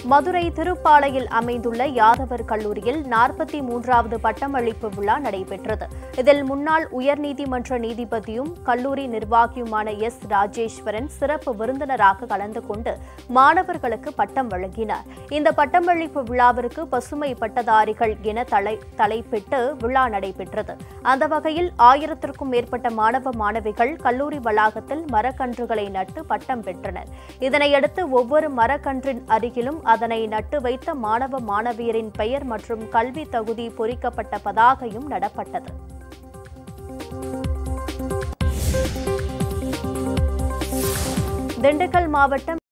மதுரை திருப்பாலையில் அமைந்துள்ள யாதவர் கல்லூரியில் நாற்பத்தி மூன்றாவது பட்டமளிப்பு விழா நடைபெற்றது இதில் முன்னாள் உயர்நீதிமன்ற நீதிபதியும் கல்லூரி நிர்வாகியுமான எஸ் ராஜேஸ்வரன் சிறப்பு விருந்தினராக கலந்து கொண்டு மாணவர்களுக்கு பட்டம் வழங்கினார் இந்த பட்டமளிப்பு விழாவிற்கு பசுமை பட்டதாரிகள் என தலை தலைப்பிட்டு விழா நடைபெற்றது அந்த வகையில் ஆயிரத்திற்கும் மேற்பட்ட மாணவ மாணவிகள் கல்லூரி வளாகத்தில் மரக்கன்றுகளை நட்டு பட்டம் பெற்றனர் இதனையடுத்து ஒவ்வொரு மரக்கன்றின் அருகிலும் அதனை நட்டு வைத்த மாணவ மாணவியரின் பெயர் மற்றும் கல்வி தகுதி பொறிக்கப்பட்ட பதாகையும் நடப்பட்டது திண்டுக்கல் மாவட்டம்